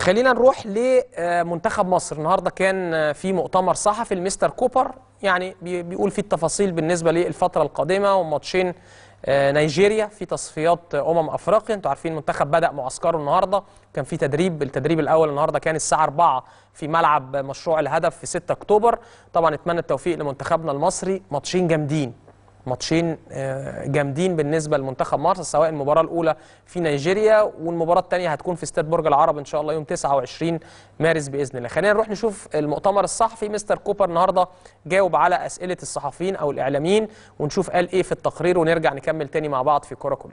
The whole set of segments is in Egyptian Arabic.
خلينا نروح لمنتخب مصر النهارده كان في مؤتمر صحفي المستر كوبر يعني بي- بيقول فيه التفاصيل بالنسبه للفتره القادمه وماتشين آه، نيجيريا في تصفيات امم افريقيا انتوا عارفين المنتخب بدا معسكره النهارده كان في تدريب التدريب الاول النهارده كان الساعه 4 في ملعب مشروع الهدف في 6 اكتوبر طبعا اتمنى التوفيق لمنتخبنا المصري ماتشين جامدين ماتشين آه، جامدين بالنسبه لمنتخب مصر سواء المباراه الاولى في نيجيريا والمباراه الثانيه هتكون في استاد برج العرب ان شاء الله يوم 29 مارس باذن الله خلينا نروح نشوف المؤتمر الصحفي مستر كوبر النهارده جاوب على اسئله الصحفيين او الاعلاميين ونشوف قال ايه في التقرير ونرجع نكمل تاني مع بعض في كوره كله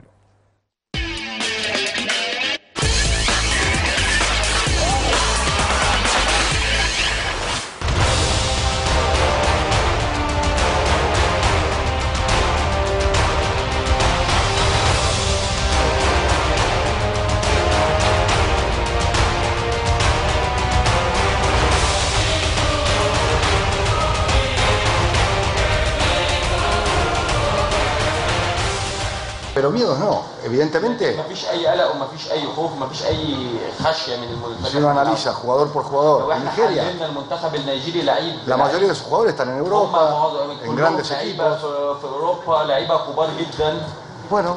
Pero miedos no, evidentemente, مفيش اي قلق ومفيش اي خوف ومفيش اي خشيه من المنتخب si uno analiza jugador por لو jugador, en احنا Nigeria, حللنا المنتخب النيجيري لعيب la mayoría de sus jugadores están en هم Europa, معظم- en كلهم grandes لعيبه equipos. في, في اوروبا لعيبه كبار جدا Bueno,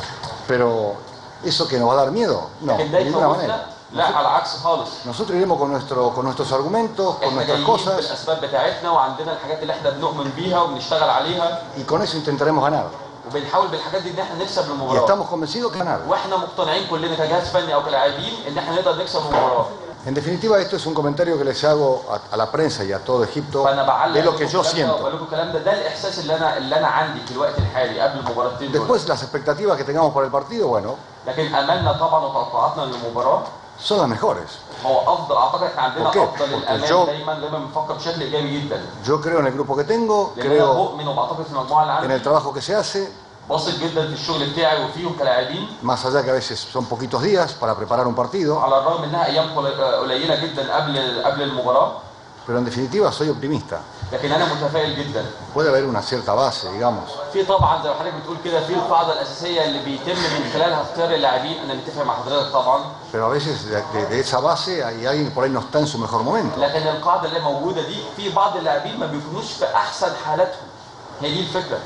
pero ¿eso que nos va a dar miedo? No, لكن de ده ninguna يخوفنا manera. لا على العكس خالص Nosotros iremos con, nuestro, con nuestros argumentos, con احنا nuestras جايين cosas, بالاسباب بتاعتنا وعندنا الحاجات اللي احنا بنؤمن بيها وبنشتغل عليها y con eso intentaremos ganar. وبنحاول بالحاجات دي ان احنا نكسب Y المباراه estamos convencidos que ganar. واحنا مقتنعين كلنا كجهاز فني او كلاعبين ان احنا نقدر نكسب المباراه En definitiva, esto es un comentario que les hago a, a la prensa y a todo Egipto فانا بعلق de lo que لكم yo الكلام ده siento. وبقول لكم الكلام ده ده الاحساس اللي انا اللي انا عندي في الوقت الحالي قبل المباراتين دول Después, las expectativas que tengamos para el partido, bueno, لكن املنا طبعا وتوقعاتنا للمباراه son las mejores. هو افضل اعتقد احنا عندنا أوكي. افضل أوكي. الامان جو- دايما دايما بنفكر بشكل ايجابي جدا Yo creo en el grupo que tengo, لان انا creo بؤمن وبعتقد في المجموعه اللي en عندي el trabajo que se hace, واثق جدا في الشغل بتاعي وفيهم كلاعبين más allá que a veces son poquitos días para preparar un partido, على الرغم انها ايام قل- قليله جدا قبل قبل المباراه pero en definitiva soy optimista. لكن انا متفائل جدا Puede haber una cierta base, digamos, في طبعا زي ما حضرتك بتقول كده في القاعده الاساسيه اللي بيتم من خلالها اختيار اللاعبين انا متفق مع حضرتك طبعا pero a veces de, de- de esa base hay alguien que por ahí no está en su mejor momento. لكن القاعده اللي موجوده دي في بعض اللاعبين ما بيكونوش في احسن حالاتهم هي دي الفكره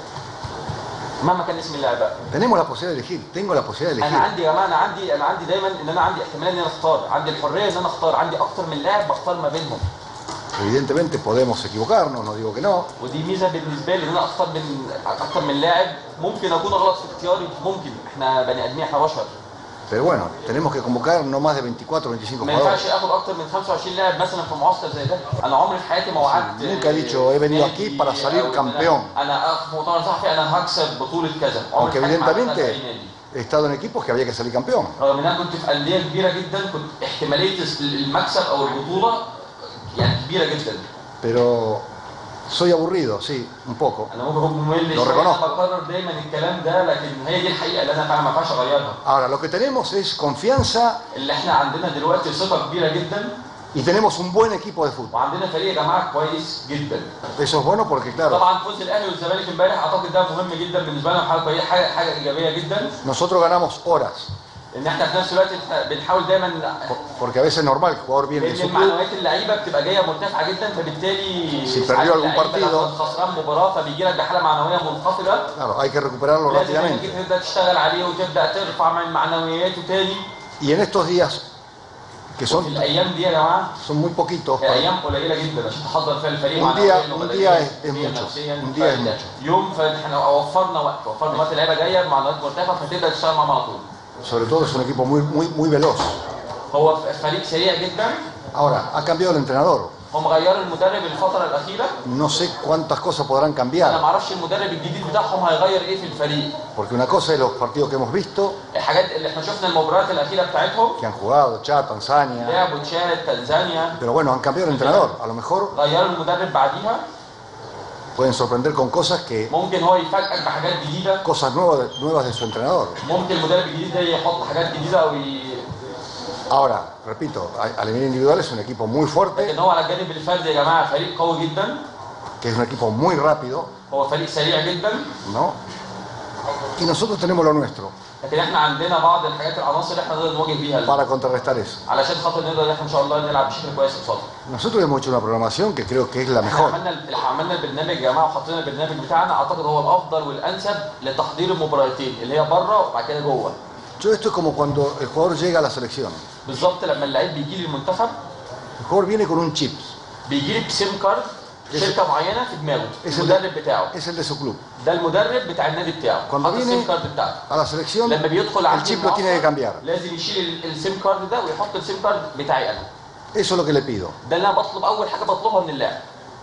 مهما كان اسم اللاعب بقى. Tenemos la posibilidad de elegir, tengo la posibilidad de انا elegir. عندي يا جماعه انا عندي انا عندي دايما ان انا عندي احتمال ان انا اختار عندي الحريه ان انا اختار عندي اكتر من لاعب بختار ما بينهم Evidentemente podemos equivocarnos, no digo que no, ودي ميزه بالنسبه لي ان انا اختار من اكتر من لاعب ممكن اكون غلط في اختياري ممكن احنا بني ادمين احنا بشر pero bueno, tenemos que convocar no más de 24 o 25 ما ينفعش jugadores. اخد اكتر من 25 لاعب مثلا في معسكر زي ده انا عمري في حياتي ما وعدت Nunca he dicho, he venido aquí نادي para salir أو إن campeón. انا انا في مؤتمر صحفي انا هكسب بطوله كذا عمري Aunque في حياتي ما عملتها evidentemente في أي نادي. he estado en equipos que había que salir campeón. رغم ان انا كنت في انديه كبيره جدا كنت احتماليه المكسب او البطوله يعني كبيره جدا Pero soy aburrido, sí, un poco. انا ممكن اكون ممل لو شويه reconozco. انا بكرر دايما الكلام ده لكن هي دي الحقيقه اللي انا فعلا ما ينفعش اغيرها Ahora, lo que tenemos es confianza اللي احنا عندنا دلوقتي ثقه كبيره جدا y tenemos un buen equipo de fútbol. وعندنا فريق يا جماعه كويس جدا Eso es bueno porque, claro, طبعا فوز الاهلي والزمالك امبارح اعتقد ده مهم جدا بالنسبه لنا حاجه كويسه حاجه حاجه ايجابيه جدا nosotros ganamos horas. ان احنا في نفس الوقت بنحاول دايما Porque a veces es normal que el jugador viene de لان su club, المعنويات اللعيبه بتبقى جايه مرتفعه جدا فبالتالي Si ساعات perdió algún اللعيبة partido. لو خسران مباراه فبيجي لك بحاله معنويه منخفضه claro, hay que recuperarlo لازم انك rápidamente. تبدا تشتغل عليه وتبدا ترفع من معنوياته تاني Y en estos días, que في son, الايام دي يا جماعه son muy poquitos, هي para- ايام قليله جدا عشان تحضر فيها الفريق Un معنوياً día- un وبدنياً día es- es وفنياً mucho. نفسياً. Un día es فال- mucho. يوم فاحنا وفرنا وقت وفرنا وقت اللعيبه جايه بمعنويات مرتفعه فتبدا تشتغل معاهم على طول sobre todo es un equipo muy, muy, muy veloz. هو فريق سريع جدا Ahora, ha cambiado el entrenador. هم غيروا المدرب الفتره الاخيره No sé cuántas cosas podrán انا ما cambiar, اعرفش المدرب الجديد بتاعهم هيغير ايه في الفريق porque una cosa es los partidos que hemos visto, الحاجات اللي احنا شفنا المباريات الاخيره بتاعتهم que han jugado, Chad, Tanzania, لعبوا تشاد تنزانيا pero bueno, han cambiado el entrenador. A lo mejor غيروا المدرب بعديها pueden sorprender con cosas que, ممكن هو يفاجئك بحاجات جديده cosas nuevas, nuevas de su entrenador. ممكن المدرب الجديد ده يحط حاجات جديده او ي... Ahora, repito, a, a nivel individual es un equipo muy fuerte, لكن هو على الجانب الفردي يا جماعه فريق قوي جدا que es un equipo muy rápido, هو فريق سريع جدا ¿no? Y nosotros tenemos lo nuestro لكن احنا عندنا بعض الحاجات العناصر اللي احنا نقدر نواجه بيها para contrarrestar eso. علشان خاطر نقدر احنا ان شاء الله نلعب بشكل كويس قصادها Nosotros hemos hecho una programación que creo que es la احنا mejor. عملنا اللي عملنا البرنامج يا جماعه وحطينا البرنامج بتاعنا اعتقد هو الافضل والانسب لتحضير المباراتين اللي هي بره وبعد كده جوه Yo esto es como cuando el jugador llega a la selección. بالظبط لما اللعيب بيجي لي المنتخب El jugador viene con un chip, بيجي لي بسيم كارد شركه معينه في دماغه es el, المدرب de, بتاعه es el de su club. ده المدرب بتاع النادي بتاعه Cuando حط السيم viene كارد بتاعته a la selección, لما بيدخل el عندي chip lo tiene que المعسكر، cambiar. لازم يشيل ال- السيم كارد ده ويحط السيم كارد بتاعي انا Eso es lo que le pido. ده اللي انا بطلب اول حاجه بطلبها من اللاعب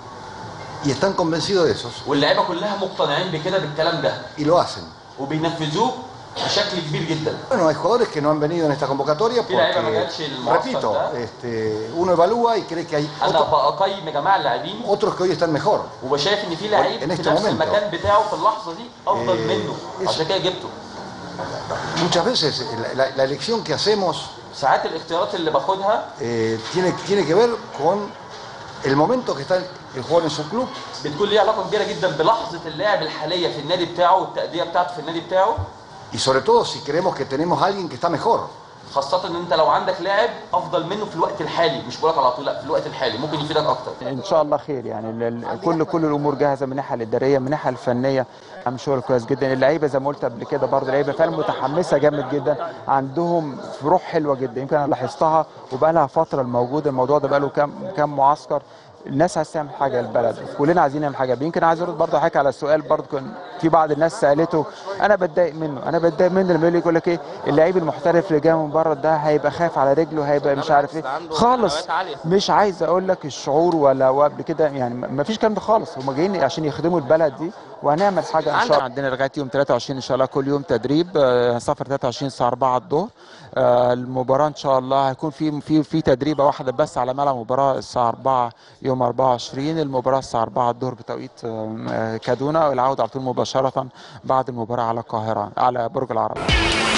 Y están convencidos de esos. واللعيبه كلها مقتنعين بكده بالكلام ده Y lo hacen. وبينفذوه بشكل كبير جدا Bueno, hay jugadores que no han venido en esta convocatoria Sí, la Eva porque, Magachi, el Mosta, repito, ¿verdad? este, uno evalúa y cree que hay انا otro- بقيم يا جماعه اللاعبين otros que hoy están mejor. وبشايف ان في لعيب En في este نفس momento. المكان بتاعه في اللحظه دي افضل إيه، منه es- عشان كده جبته Muchas veces la, la- la elección que hacemos ساعات الاختيارات اللي باخدها eh, tiene, tiene que ver con el momento que está el, el jugador en su club بتكون ليها علاقه كبيره جدا بلحظه اللاعب الحاليه في النادي بتاعه والتاديه بتاعته في النادي بتاعه y sobre todo si creemos que tenemos a alguien que está mejor. خاصة ان انت لو عندك لاعب افضل منه في الوقت الحالي مش بقولك على طول لا في الوقت الحالي ممكن يفيدك اكتر ان شاء الله خير يعني ال- ال- كل كل الامور جاهزه من الناحيه الاداريه من الناحيه الفنيه عم شغل كويس جدا اللعيبه زي ما قلت قبل كده برضه اللعيبه فعلا متحمسه جامد جدا عندهم روح حلوه جدا يمكن انا لاحظتها وبقى لها فتره الموجود الموضوع ده بقى له كام كام معسكر الناس عايز تعمل حاجه للبلد كلنا عايزين نعمل حاجه يمكن عايز ارد برضه حاجه على السؤال برضه كان في بعض الناس سالته انا بتضايق منه انا بتضايق منه لما يقول لك ايه اللعيب المحترف اللي جاي من بره ده هيبقى خايف على رجله هيبقى مش عارف ايه خالص مش عايز اقول لك الشعور ولا وقبل كده يعني ما فيش الكلام ده خالص هم جايين عشان يخدموا البلد دي وهنعمل حاجه ان شاء الله عندنا لغايه يوم 23 ان شاء الله كل يوم تدريب آه، هنسافر 23 الساعه 4 الظهر آه، المباراه ان شاء الله هيكون في في في تدريبه واحده بس على ملعب مباراه الساعه 4 يوم 24 المباراه الساعه 4 الظهر بتوقيت آه، كادونا والعوده على طول مباشره بعد المباراه على القاهره على برج العرب